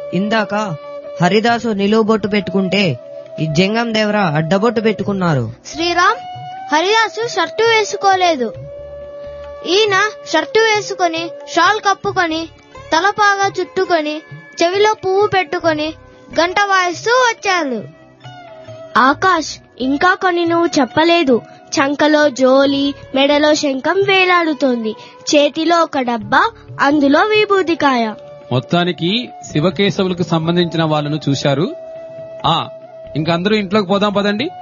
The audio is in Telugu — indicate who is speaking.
Speaker 1: ఇందాక హరిదాసు నిలువు బొట్టు పెట్టుకుంటే ఈ జంగం దేవర అడ్డబొట్టు పెట్టుకున్నారు
Speaker 2: శ్రీరామ్ హరిదాసు షర్టు వేసుకోలేదు ఈయన షర్టు వేసుకొని షాల్ కప్పుకొని తలపాగా చుట్టుకొని చెవిలో పువ్వు పెట్టుకొని గంట వాయిస్తూ వచ్చారు
Speaker 3: ఆకాష్ ఇంకా కొన్ని నువ్వు చెప్పలేదు చంకలో జోలి మెడలో శంఖం వేలాడుతోంది చేతిలో ఒక డబ్బా అందులో విభూతికాయ
Speaker 4: మొత్తానికి శివకేశవులకు సంబంధించిన వాళ్ళను చూశారు ఆ ఇంక అందరూ ఇంట్లోకి పోదాం పదండి